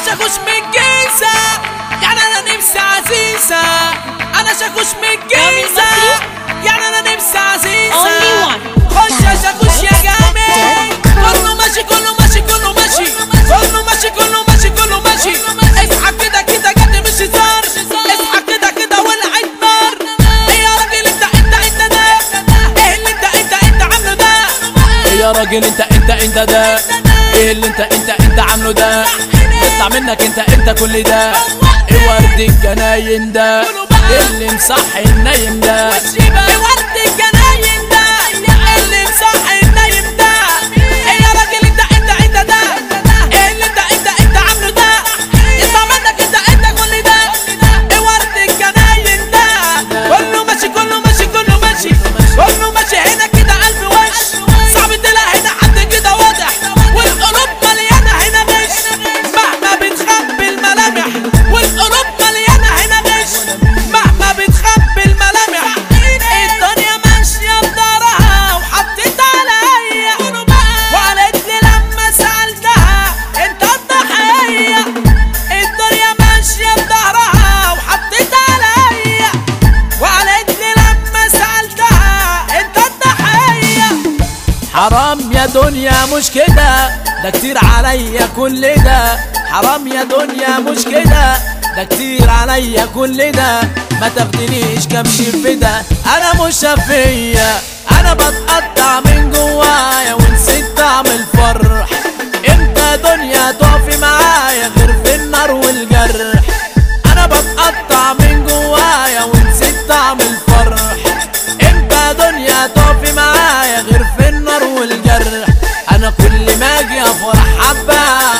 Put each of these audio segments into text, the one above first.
شاكوش من الجيزة يعني انا نفسي عزيزة انا شاكوش من الجيزة يعني انا نفسي عزيزة Only one. خش يا شاكوش يا جامد كله ماشي كله ماشي كله ماشي كله ماشي كله ماشي كله ماشي اصحى كده كده جد مش هزار اصحى كده كده ولعت نار ايه يا راجل انت انت انت ده ايه اللي انت انت انت عامله ده ايه يا راجل انت انت انت ده ايه اللي انت انت انت عامله ده يطلع منك انت انت كل ده ايه ورد الجناين ده اللي مصحي النايم ده ايه ورد الجناين ده اللي مصحي النايم ده ايه يا راجل انت انت انت ده ايه اللي انت انت انت عامله ده يطلع منك انت انت كل ده ايه ورد الجناين ده كله ماشي كله ماشي كله ماشي كله ماشي هنا كده قلب وش صعب تلاقي هنا حد كده واضح والقلوب مليانه هنا غش مهما بتخبي الملامح والقلوب مليانه هنا غش مهما بتخبي الملامح الدنيا ماشيه بدارها وحطيت عليا وقالت لي لما سالتها انت الضحيه الدنيا ماشيه بدارها وحطيت عليا وقالت لي لما سالتها انت الضحيه حرام يا دنيا مش كده ده كتير عليا كل ده حرام يا دنيا مش كده ده كتير عليا كل ده ما تاخدنيش كمشي في ده انا مش شفية انا بتقطع من جوايا ونسيت طعم الفرح امتى دنيا تقفي معايا غير في النار والجرح انا بتقطع من جوايا ونسيت طعم الفرح امتى دنيا تقفي معايا غير في النار والجرح انا كل ما اجي افرح حبه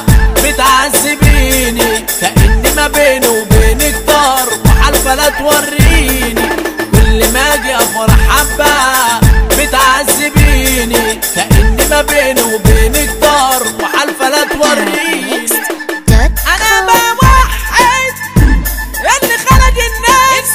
بتعذبيني كاني ما بيني وبينك طار وحالفه لا توريني كل ما اجي افرح حبه بتعذبيني كاني ما بيني وبينك طار وحالفه لا توريني انا بوحد اللي خلق الناس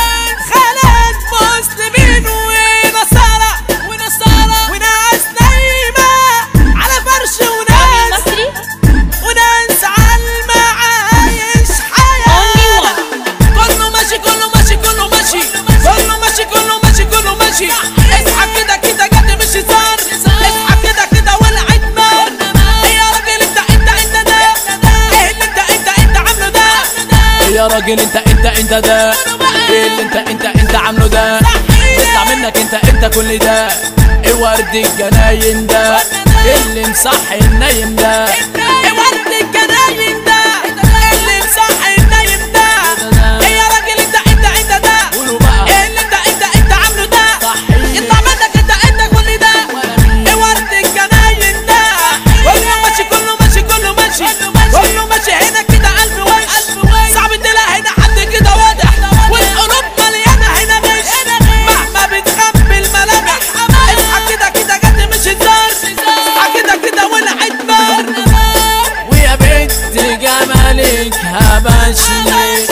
خلق مسلمين ونصارى ونصارى وناس نايمة على فرش وناس مصري وناس عالمة عايش Only حياة كله ماشي كله ماشي كله ماشي كله ماشي كله ماشي كله ماشي اصحى كده كده جد مش هزار اصحى كده كده ولعت نار ايه يا راجل انت انت انت ده ايه اللي انت انت انت عامله ده ايه يا راجل انت انت انت ده ايه اللي انت انت انت عامله ده يطلع منك انت انت كل ده ايه ورد الجناين ده اللي مصحي النايم ده ايه ورد الجناين ده اللي مصحي النايم ده ايه يا راجل انت انت انت ده ايه اللي انت انت انت عامله ده يطلع منك انت انت كل ده ايه ورد الجناين ده كله ماشي كله ماشي كله ماشي كله ماشي هنا كده قلب وش صعب تلاقي هنا حد كده واضح والقلوب مليانه هنا غش مهما بتخبي الملامح اصحى كده كده جد مش هزار اصحى كده كده ولعت نار ويا بنت جمالك هبشني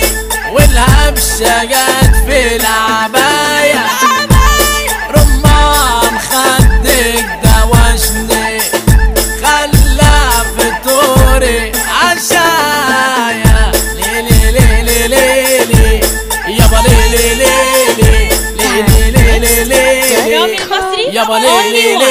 والهبشه جت في العبايه رمان خدك دوشني خلى فطوري عشايا ليلي ليلي ليلي يابا ليلي ليلي ليلي ليلي ليلي رامي المصري يابا Only ليلي one.